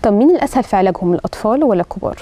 طب مين الاسهل في علاجهم الاطفال ولا الكبار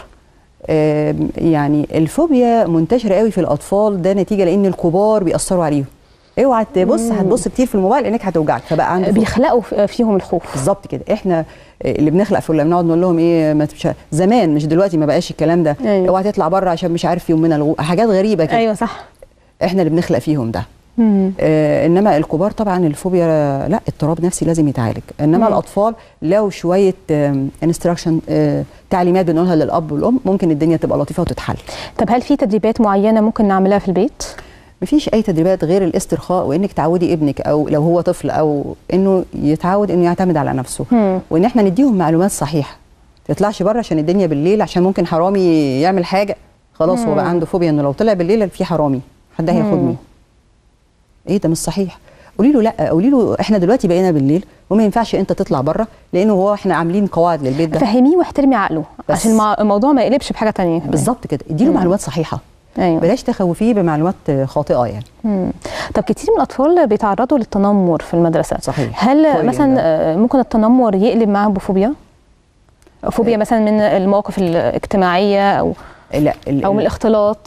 آم، يعني الفوبيا منتشره قوي في الاطفال ده نتيجه لان الكبار بيأثروا عليهم اوعى تبص هتبص كتير في الموبايل عينك هتوجعك فبقى عنده فوبيا. بيخلقوا ف- فيهم الخوف بالظبط كده احنا اللي بنخلق في اللي بنقعد نقول لهم ايه ما تمشي زمان مش دلوقتي ما بقاش الكلام ده أيوة. اوعى تطلع بره عشان مش عارف يوم من الغو... حاجات غريبه كده ايوه صح احنا اللي بنخلق فيهم ده مم. آه انما الكبار طبعا الفوبيا لا اضطراب نفسي لازم يتعالج انما مم. الاطفال لو شويه انستراكشن تعليمات بنقولها للاب والام ممكن الدنيا تبقى لطيفه وتتحل طب هل في تدريبات معينه ممكن نعملها في البيت مفيش اي تدريبات غير الاسترخاء وانك تعودي ابنك او لو هو طفل او انه يتعود انه يعتمد على نفسه مم. وان احنا نديهم معلومات صحيحه ما تطلعش بره عشان الدنيا بالليل عشان ممكن حرامي يعمل حاجه خلاص هو بقى عنده فوبيا انه لو طلع بالليل في حرامي حد هياخدني ايه ده مش صحيح قولي له لا قولي له احنا دلوقتي بقينا بالليل وما ينفعش انت تطلع بره لانه هو احنا عاملين قواعد للبيت ده فهميه واحترمي عقله بس. عشان المع- الموضوع ما يقلبش بحاجه تانية كمان. بالظبط كده اديله معلومات صحيحه ايوه بلاش تخوفيه بمعلومات خاطئه يعني مم. طب كتير من الاطفال بيتعرضوا للتنمر في المدرسه صحيح هل كويس مثلا ده. آه، ممكن التنمر يقلب معاهم بفوبيا فوبيا آه. مثلا من المواقف الاجتماعيه او لا ال- او من الاختلاط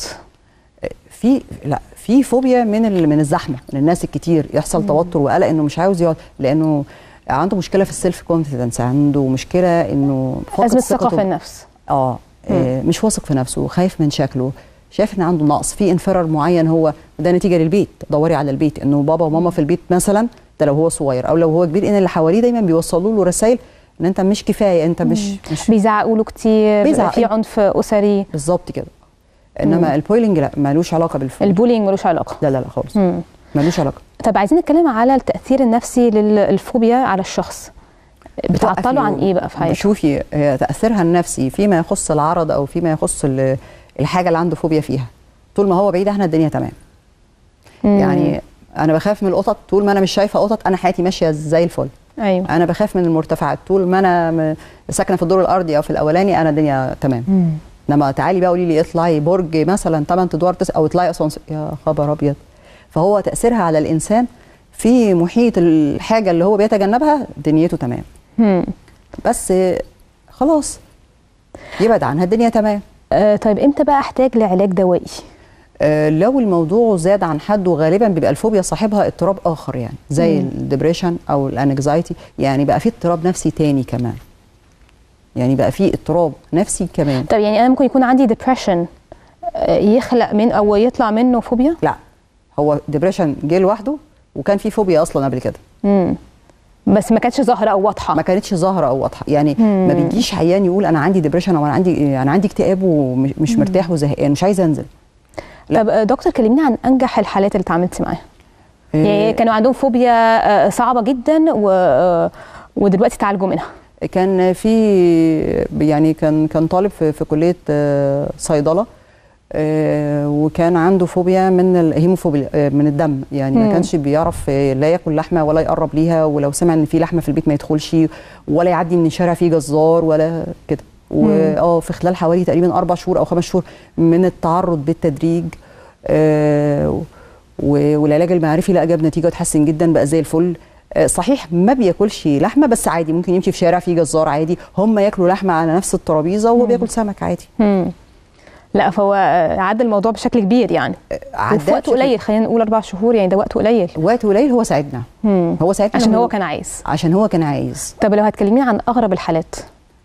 في لا في فوبيا من ال- من الزحمه من الناس الكتير يحصل توتر وقلق انه مش عاوز يقعد لانه عنده مشكله في السيلف كونفيدنس عنده مشكله انه فاقد ازمه ثقه ثقته. في النفس اه آه، مش واثق في نفسه خايف من شكله شايف ان عنده نقص في انفرار معين هو ده نتيجه للبيت دوري على البيت انه بابا وماما في البيت مثلا ده لو هو صغير او لو هو كبير ان اللي حواليه دايما بيوصلوا له رسائل ان انت مش كفايه انت مش مش بيزعقوا له كتير بيزعق. في عنف اسري بالظبط كده انما البويلنج لا مالوش علاقه بالفوبيا البولينج ملوش علاقه لا لا لا خالص مم. مالوش علاقه طب عايزين نتكلم على التاثير النفسي للفوبيا على الشخص بتعطله عن ايه بقى في حياته شوفي هي تاثيرها النفسي فيما يخص العرض او فيما يخص ال- الحاجه اللي عنده فوبيا فيها طول ما هو بعيد احنا الدنيا تمام مم. يعني انا بخاف من القطط طول ما انا مش شايفه قطط انا حياتي ماشيه زي الفل ايوه انا بخاف من المرتفعات طول ما انا م- ساكنه في الدور الارضي او في الاولاني انا الدنيا تمام مم. انما تعالي بقى قولي لي اطلعي برج مثلا 8 ادوار تس او اطلعي اسانسير يا خبر ابيض فهو تاثيرها على الانسان في محيط الحاجه اللي هو بيتجنبها دنيته تمام مم. بس خلاص يبعد عنها الدنيا تمام آه طيب امتى بقى احتاج لعلاج دوائي آه، لو الموضوع زاد عن حد وغالبا بيبقى الفوبيا صاحبها اضطراب اخر يعني زي مم. الدبريشن او الانكزايتي يعني بقى في اضطراب نفسي تاني كمان يعني بقى في اضطراب نفسي كمان طب يعني انا ممكن يكون عندي ديبريشن يخلق من او يطلع منه فوبيا لا هو ديبريشن جه لوحده وكان في فوبيا اصلا قبل كده مم. بس ما كانتش ظاهره او واضحه ما كانتش ظاهره او واضحه يعني مم. ما بيجيش عيان يقول انا عندي ديبريشن او انا عندي انا عندي اكتئاب ومش مش مرتاح وزهقان مش عايز انزل لا. طب آه، دكتور كلميني عن انجح الحالات اللي اتعاملتي معاها يعني آه، كانوا عندهم فوبيا آه، صعبه جدا و آه، ودلوقتي تعالجوا منها كان في يعني كان كان طالب في, في كليه آه، صيدله آه، وكان عنده فوبيا من الهيموفوبيا آه، من الدم يعني مم. ما كانش بيعرف آه، لا ياكل لحمه ولا يقرب ليها ولو سمع ان في لحمه في البيت ما يدخلش ولا يعدي من الشارع فيه جزار ولا كده واه في خلال حوالي تقريبا اربع شهور او خمس شهور من التعرض بالتدريج آه، و- والعلاج المعرفي لا جاب نتيجه اتحسن جدا بقى زي الفل آه، صحيح ما بياكلش لحمه بس عادي ممكن يمشي في شارع فيه جزار عادي هم ياكلوا لحمه على نفس الترابيزه وهو بياكل سمك عادي مم. لا فهو آه، عدى الموضوع بشكل كبير يعني عداه وفي وقت بشكل- قليل خلينا نقول اربع شهور يعني ده وقت قليل وقت قليل هو ساعدنا مم. هو ساعدنا عشان لما- هو كان عايز عشان هو كان عايز طب لو هتكلميني عن اغرب الحالات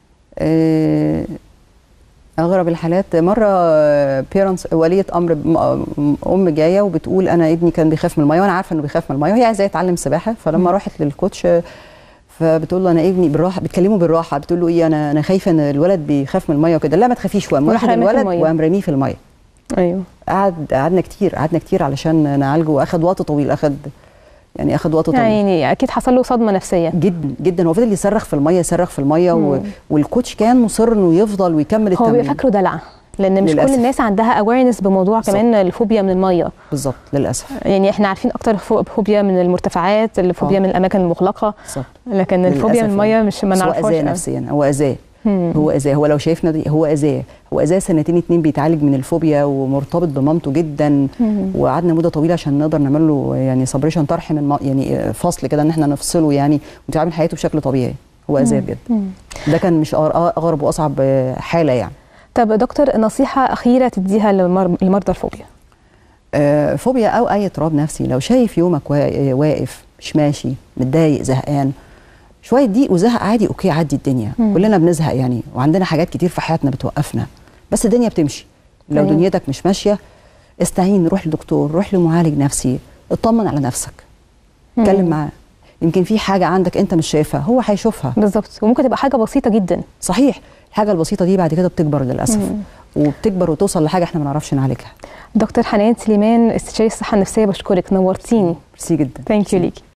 آه، اغرب الحالات مره بيرنتس وليه امر م- ام جايه وبتقول انا ابني كان بيخاف من الميه وانا عارفه انه بيخاف من الميه وهي عايزاه يتعلم سباحه فلما راحت للكوتش آه، فبتقول له انا ابني بالراحه بتكلمه بالراحه بتقول له ايه انا انا خايفه ان الولد بيخاف من الميه وكده لا ما تخافيش وقام وراح واخد راميه في الولد المية. وقام راميه في الميه ايوه قعد قعدنا كتير قعدنا كتير علشان نعالجه واخد وقت طويل اخد يعني اخد وقت طويل يعني اكيد حصل له صدمه نفسيه جدا جدا هو فضل يصرخ في الميه يصرخ في الميه و... مم. والكوتش كان مصر انه يفضل ويكمل هو التمرين بيبقى فاكره دلع لان مش للأسف. كل الناس عندها اويرنس بموضوع بالظبط. كمان الفوبيا من الميه بالظبط للاسف يعني احنا عارفين اكتر فو- فوبيا من المرتفعات الفوبيا آه. من الاماكن المغلقه بالظبط لكن الفوبيا من للأسف الميه مش ما بس هو نعرفهاش اذاه أوي. نفسيا هو اذاه مم. هو اذاه هو لو شايفنا دي هو اذاه هو اذاه سنتين اتنين بيتعالج من الفوبيا ومرتبط بمامته جدا مم. وقعدنا مده طويله عشان نقدر نعمل له يعني سبريشن طرح من ما يعني فصل كده ان احنا نفصله يعني ويعمل حياته بشكل طبيعي هو اذاه بجد مم. ده كان مش أغ- اغرب واصعب آه، حاله يعني طب يا دكتور نصيحه اخيره تديها لمر- لمرضى الفوبيا آه، فوبيا او اي اضطراب نفسي لو شايف يومك وا- واقف مش ماشي متضايق زهقان شويه ضيق وزهق عادي اوكي عدي الدنيا مم. كلنا بنزهق يعني وعندنا حاجات كتير في حياتنا بتوقفنا بس الدنيا بتمشي لو تمام. دنيتك مش ماشيه استعين روح لدكتور روح لمعالج نفسي اطمن على نفسك اتكلم مم. معاه يمكن في حاجه عندك انت مش شايفها هو هيشوفها بالظبط وممكن تبقى حاجه بسيطه جدا صحيح الحاجه البسيطه دي بعد كده بتكبر للاسف مم. وبتكبر وتوصل لحاجه احنا ما نعرفش نعالجها دكتور حنان سليمان استشاري الصحه النفسيه بشكرك نورتيني ميرسي جدا ثانك يو ليكي